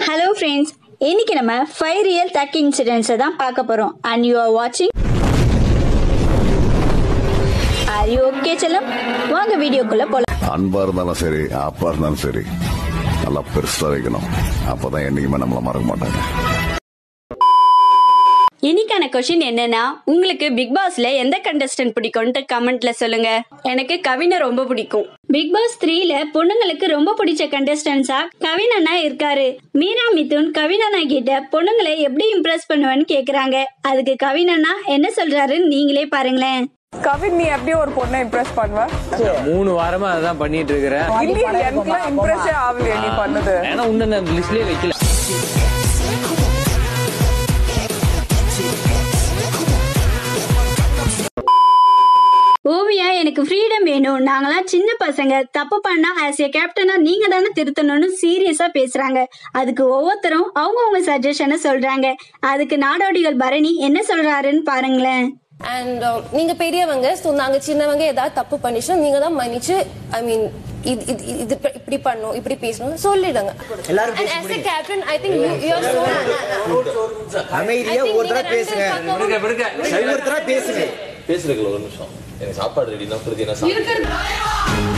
Hello friends இன்னைக்கு நம்ம five real தக் இன்சிடென்ட்ஸை தான் பார்க்க போகிறோம் அண்ட் யூ ஆர் வாட்சிங் ஆர் யூ ஓகே செல்லம் வாங்க வீடியோக்குள்ளே போகலாம் அன்பா இருந்தாலும் சரி அப்பா இருந்தாலும் சரி நல்லா பெருசா வைக்கணும் அப்பதான் என்னைக்குமே நம்மள மறக்க மாட்டாங்க இன்னைக்கான கொஷின் என்னன்னா உங்களுக்கு பிக் பாஸ்ல எந்த கண்டஸ்டன்ட் பிடிக்கும்னு கமெண்ட்ல சொல்லுங்க எனக்கு கவினை ரொம்ப பிடிக்கும் பிக் பாஸ் த்ரீல பொண்ணுங்களுக்கு ரொம்ப பிடிச்ச கண்டஸ்டன்ஸா கவின் அண்ணா இருக்காரு மீரா மிதுன் கவின் அண்ணா கிட்ட பொண்ணுங்களை எப்படி இம்ப்ரெஸ் பண்ணுவேன்னு கேக்குறாங்க அதுக்கு கவின் அண்ணா என்ன சொல்றாருன்னு நீங்களே பாருங்களேன் கவின் நீ எப்படி ஒரு பொண்ணை இம்ப்ரெஸ் பண்ணுவ மூணு வாரமா அதான் பண்ணிட்டு இருக்கிறேன் இல்லையே எனக்குலாம் இம்ப்ரெஸ்ஸே ஆகலையே நீ பண்ணது ஏன்னா உன்ன நான் லிஸ்ட்லயே வைக்கல ஓவியா எனக்கு ஃப்ரீடம் வேணும் நாங்களாம் சின்ன பசங்க தப்பு பண்ணா ஆஸ் ஏ கேப்டனா நீங்க தானே திருத்தணும்னு சீரியஸா பேசுறாங்க அதுக்கு ஒவ்வொருத்தரும் அவங்கவுங்க சஜஷனை சொல்றாங்க அதுக்கு நாடோடிகள் பரணி என்ன சொல்றாருன்னு பாருங்களேன் அண்ட் நீங்க பெரியவங்க ஸோ நாங்க சின்னவங்க ஏதாவது தப்பு பண்ணிச்சோம் நீங்க தான் மன்னிச்சு ஐ மீன் இது இது இது இப்ப- இப்படி பண்ணும் இப்படி பேசணும் சொல்லிடுங்க and as a captain i think you you are so அமைதியா ஒருத்தரா பேசுங்க ஒருத்தரா பேசுங்க பேசுறதுல ஒரு நிமிஷம் எனக்கு சாப்பாடு ரெடினா பிரதி என்ன சாப்பிட்டு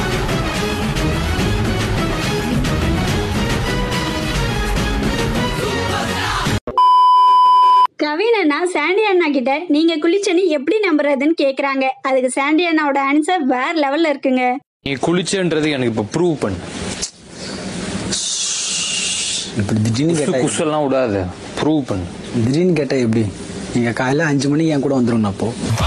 கவின் அண்ணா சாண்டி அண்ணா கிட்ட நீங்க குளிச்சனி எப்படி நம்புறதுன்னு கேக்குறாங்க அதுக்கு சாண்டி அண்ணாவோட ஆன்சர் வேற லெவல்ல இருக்குங்க நீ குளிச்சன்றது எனக்கு இப்ப ப்ரூவ் பண்ணு இப்படி திடீர்னு குசு கேட்டா குசெல்லாம் விடாத ப்ரூவ் பண்ணு திடீர்னு கேட்டா எப்படி நீங்க காலையில அஞ்சு மணிக்கு என் கூட வந்துருங்க அப்போ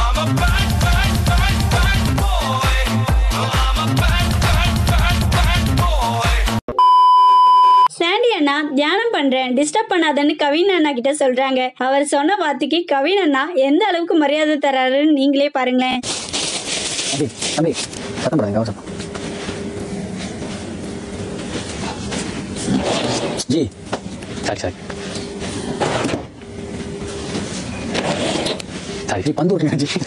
சாண்டி அண்ணா தியானம் பண்றேன் டிஸ்டர்ப் பண்ணாதன்னு கவின் அண்ணா கிட்ட சொல்றாங்க அவர் சொன்ன வார்த்தைக்கு கவின் அண்ணா எந்த அளவுக்கு மரியாதை தராருன்னு நீங்களே பாருங்களேன் தம்பி தம்பி சத்தம் போடாதீங்க அவசரம் ஜி சாரி சாரி ஜி பந்து விட்டுருங்க ஜி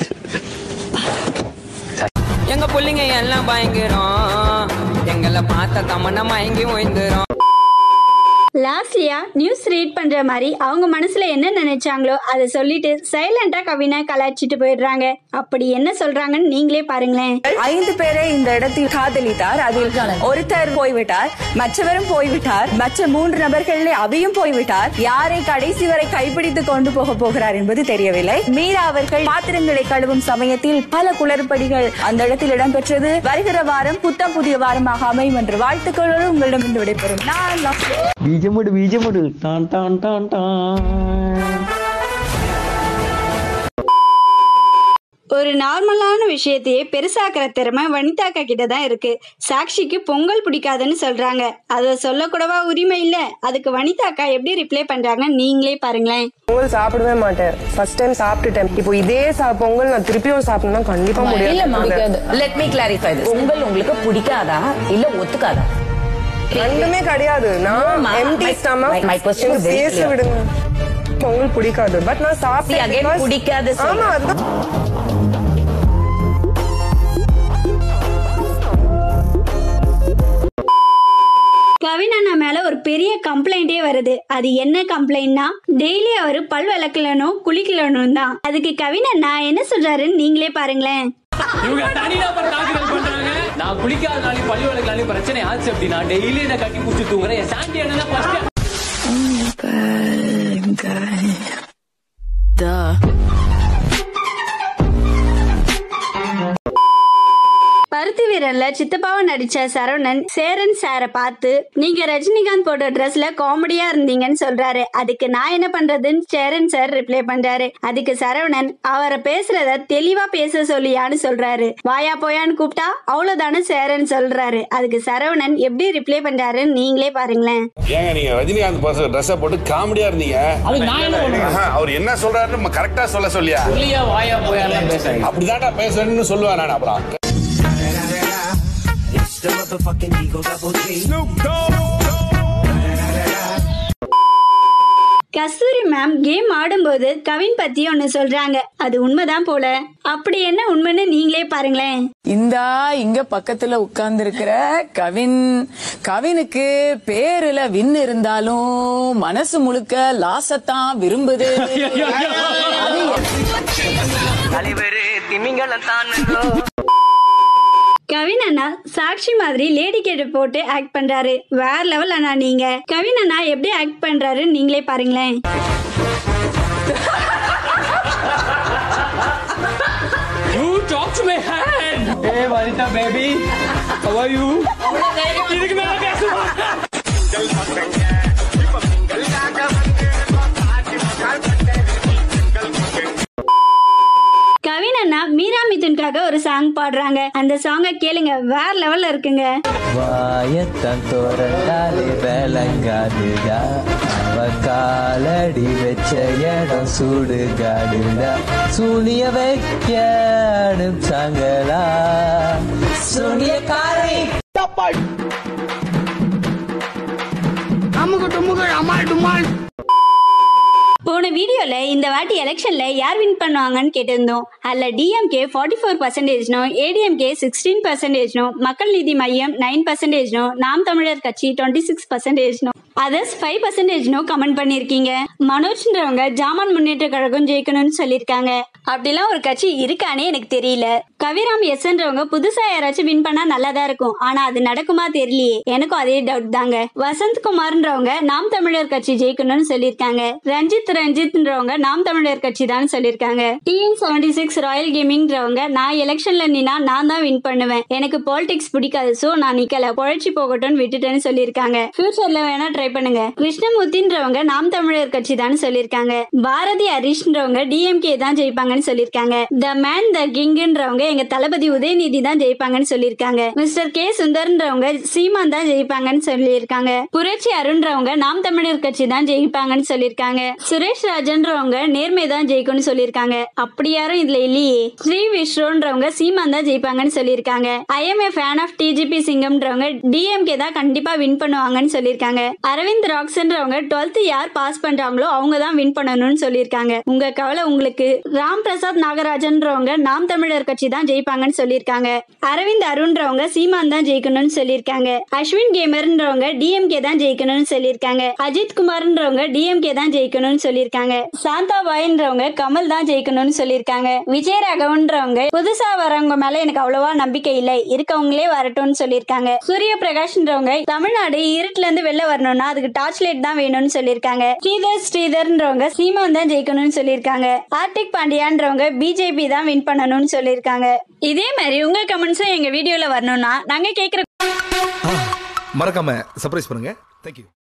எங்க புள்ளைங்க எல்லாம் பயங்கரம் எங்களை பார்த்த தமன்னா மயங்கி ஓய்ந்துரும் லாஸ்ட்லியா நியூஸ் ரீட் பண்ற மாதிரி அவங்க மனசுல என்ன நினைச்சாங்களோ அதை சொல்லிட்டு சைலண்டா கவினை கலாய்ச்சிட்டு போயிடுறாங்க அப்படி என்ன சொல்றாங்கன்னு நீங்களே பாருங்களேன் ஐந்து பேரை இந்த இடத்தில் காதலித்தார் அதில் ஒருத்தர் போய்விட்டார் மற்றவரும் போய்விட்டார் மற்ற மூன்று நபர்களே அவையும் போய்விட்டார் யாரை கடைசி வரை கைப்பிடித்து கொண்டு போக போகிறார் என்பது தெரியவில்லை மீரா அவர்கள் பாத்திரங்களை கழுவும் சமயத்தில் பல குளறுபடிகள் அந்த இடத்தில் இடம்பெற்றது வருகிற வாரம் புத்தம் புதிய வாரமாக அமையும் என்ற வாழ்த்துக்களோடு உங்களிடமிருந்து விடைபெறும் நான் லக்ஷ்மி. பீஜமுடு பீஜமுடு டான் டான் டான் டான் ஒரு நார்மலான விஷயத்தையே பெருசாக்குற திறமை வனிதாக்கா கிட்ட தான் இருக்கு சாக்ஷிக்கு பொங்கல் பிடிக்காதுன்னு சொல்றாங்க அதை சொல்லக்கூடவா உரிமை இல்ல அதுக்கு வனிதாக்கா எப்படி ரிப்ளை பண்றாங்க நீங்களே பாருங்களேன் பொங்கல் சாப்பிடவே மாட்டேன் ஃபர்ஸ்ட் டைம் சாப்பிட்டுட்டேன் இப்போ இதே சா- பொங்கல் நான் திருப்பியும் சாப்பிடணும்னா கண்டிப்பா முடியாது லெட் மீ கிளாரிஃபை பொங்கல் உங்களுக்கு பிடிக்காதா இல்ல ஒத்துக்காதா ரெண்டுமே கிடையாது நான் ma- empty my- stomach my- my question is very பேச clear. விடுங்க பொங்கல் பிடிக்காது பட் நான் See, சாப்பிட்டேன் again, because- பிடிக்காது ஆமா சொல்றேன். அதுதான் கவின் அண்ணா மேல ஒரு பெரிய கம்ப்ளைண்டே வருது அது என்ன கம்ப்ளைண்ட்னா டெய்லி அவரு பல் விளக்கலனும் குளிக்கலனும் தான் அதுக்கு கவின் அண்ணா என்ன சொல்றாருன்னு நீங்களே பாருங்களேன் இவங்க தனிநபர் தாக்குதல் பண்றாங்க நான் குளிக்காதனாலே பள்ளி வழக்கலாலே பிரச்சனை ஆச்சு அப்படின்னா டெய்லி நான் கட்டி குடிச்சு தூங்குறேன் என் சாண்டி என்ன ஃபர்ஸ்ட் பருத்தி வீரன்ல சித்தப்பாவை நடிச்ச சரவணன் சேரன் சாரை பார்த்து நீங்க ரஜினிகாந்த் போட்ட ட்ரெஸ்ல காமெடியா இருந்தீங்கன்னு சொல்றாரு அதுக்கு நான் என்ன பண்றதுன்னு சேரன் சார் ரிப்ளை பண்றாரு அதுக்கு சரவணன் அவரை பேசுறத தெளிவா பேச சொல்லியான்னு சொல்றாரு வாயா போயான்னு கூப்பிட்டா அவ்வளவுதானே சேரன் சொல்றாரு அதுக்கு சரவணன் எப்படி ரிப்ளை பண்றாருன்னு நீங்களே பாருங்களேன் ஏங்க நீங்க ரஜினிகாந்த் பஸ் ட்ரெஸ்ஸை போட்டு காமெடியா இருந்தீங்க ஆஹா, அவர் என்ன சொல்றாருன்னு கரெக்டா சொல்ல சொல்லியா புள்ளியா வாயா போயாலாம் பேசுறாங்க அப்படிதான்டா பேசுறேன்னு சொல்லுவேன் நான் அப்புறம் கஸ்தூரி மேம் கேம் ஆடும்போது கவின் பத்தி ஒன்னு சொல்றாங்க அது உண்மைதான் போல அப்படி என்ன உண்மைன்னு நீங்களே பாருங்களேன் இந்தா இங்க பக்கத்துல உட்கார்ந்து இருக்கிற கவின் கவினுக்கு பேருல வின் இருந்தாலும் மனசு முழுக்க லாசத்தான் விரும்புது அது தலைவரு திமிங்கலம் தான் கவின் அண்ணா சாக்ஷி மாதிரி லேடி கேட்டு போட்டு ஆக்ட் பண்றாரு வேற லெவல் அண்ணா நீங்க கவின் அண்ணா எப்படி ஆக்ட் பண்றாரு நீங்களே பாருங்களேன் You talk to my hand. Hey, Vanita baby. How are you? இதுக்கு மேல பேசுமா கவின் அண்ணா மீரா மிதுனுக்காக ஒரு சாங் பாடுறாங்க அந்த சாங்கை கேளுங்க வேற லெவல்ல இருக்குங்க வாயத்தன் தோரண்டாலே வேலங்காடுடா அவ காலடி வச்ச இடம் சுடுகாடுடா சூனிய வைக்க அனுப்பிச்சாங்களா சூனிய காரை அமுகு டுமுகு அமால் டுமால் போன வீடியோல இந்த வாட்டி எலெக்ஷன்ல யார் வின் பண்ணுவாங்கன்னு கேட்டிருந்தோம் அதுல டிஎம்கே ஃபார்ட்டி ஃபோர் பர்சன்டேஜ்னும் ஏடிஎம்கே சிக்ஸ்டீன் பர்சன்டேஜ்னும் மக்கள் நீதி மையம் நைன் பர்சன்டேஜ்னும் நாம் தமிழர் கட்சி டுவெண்ட்டி சிக்ஸ் பர்சன்டேஜ்னும் அதர்ஸ் ஃபைவ் பர்சன்டேஜ்னும் கமெண்ட் பண்ணிருக்கீங்க மனோஜ்ன்றவங்க ஜாமான் முன்னேற்ற கழகம் ஜெயிக்கணும்னு சொல்லியிருக்காங்க அப்படிலாம் ஒரு கட்சி இருக்கானே எனக்கு தெரியல கவிராம் எஸ்ன்றவங்க புதுசா யாராச்சும் வின் பண்ணா நல்லாதான் இருக்கும் ஆனா அது நடக்குமா தெரியலையே எனக்கும் அதே டவுட் தாங்க வசந்த் குமார்ன்றவங்க நாம் தமிழர் கட்சி ஜெயிக்கணும்னு சொல்லியிருக்காங்க ரஞ்சித் ரஞ்சித்ன்றவங்க நாம் தமிழர் கட்சி தான் சொல்லியிருக்காங்க டிஎன் செவன்டி சிக்ஸ் ராயல் கேமிங்ன்றவங்க நான் எலெக்ஷன்ல நின்னா நான் தான் வின் பண்ணுவேன் எனக்கு பாலிடிக்ஸ் பிடிக்காது சோ நான் நிக்கல பொழைச்சி போகட்டும்னு விட்டுட்டேன்னு சொல்லியிருக்காங்க ஃபியூச்சர்ல வேணா ட்ரை பண்ணுங்க கிருஷ்ணமூர்த்தின்றவங்க நாம் தமிழர் கட்சி தான் சொல்லியிருக்காங்க பாரதி ஹரிஷ்ன்றவங்க டிஎம்கே தான் ஜெயிப்பாங்கன்னு சொல்லியிருக்காங்க த மேன் த கிங்ன்றவங்க எங்க தளபதி உதயநிதி தான் ஜெயிப்பாங்கன்னு சொல்லியிருக்காங்க மிஸ்டர் கே சுந்தர்ன்றவங்க சீமான் தான் ஜெயிப்பாங்கன்னு சொல்லியிருக்காங்க புரட்சி அருண்றவங்க நாம் தமிழர் கட்சி தான் ஜெயிப்பாங்கன்னு சொல்லியிருக்காங்க சுரேஷ் ராஜன்றவங்க நேர்மை தான் ஜெயிக்கும்னு சொல்லியிருக்காங்க அப்படி யாரும் இதுல இல்லையே ஸ்ரீ விஸ்ரோன்றவங்க சீமான் தான் ஜெயிப்பாங்கன்னு சொல்லியிருக்காங்க I am a fan of DGP சிங்கம்ன்றவங்க டிஎம்கே தான் கண்டிப்பா வின் பண்ணுவாங்கன்னு சொல்லியிருக்காங்க அரவிந்த் ராக்ஸ்ன்றவங்க டுவெல்த் யார் பாஸ் பண்றாங்களோ அவங்க தான் வின் பண்ணணும்னு சொல்லியிருக்காங்க உங்க கவலை உங்களுக்கு ராம் பிரசாத் நாகராஜன்றவங்க நாம் தமிழர் கட்சி தான் ஜெயிப்பாங்கன்னு சொல்லியிருக்காங்க அரவிந்த் அருண்ன்றவங்க சீமான் தான் ஜெயிக்கணும்னு சொல்லியிருக்காங்க அஸ்வின் கேமர்ன்றவங்க டிஎம்கே தான் ஜெயிக்கணும்னு சொல்லியிருக்காங்க அஜித் குமார்ன்றவங்க டிஎம்கே தான் ஜெயிக்கணும்னு சொல்லியிருக்காங்க சாந்தா பாய்ன்றவங்க கமல் தான் ஜெயிக்கணும்னு சொல்லியிருக்காங்க விஜய் ராகவன்றவங்க புதுசா வரவங்க மேல எனக்கு அவ்வளவா நம்பிக்கை இல்லை இருக்கவங்களே வரட்டும்னு சொல்லியிருக்காங்க சூரிய பிரகாஷ்ன்றவங்க தமிழ்நாடு இருட்டுல இருந்து வெளில வரணும்னா அதுக்கு டார்ச் லைட் தான் வேணும்னு சொல்லியிருக்காங்க ஸ்ரீதர் ஸ்ரீதர்ன்றவங்க சீமான் தான் ஜெயிக்கணும்னு சொல்லியிருக்காங்க ஆர்டிக் பாண்டியான்றவங்க பிஜேபி தான் வின் பண்ணணும்னு சொல்லியிருக்காங்க இதே மாதிரி உங்க கமெண்ட்ஸும் எங்க வீடியோல வரணும்னா நாங்க கேக்குற மறக்காம சர்ப்ரைஸ் பண்ணுங்க தேங்க்யூ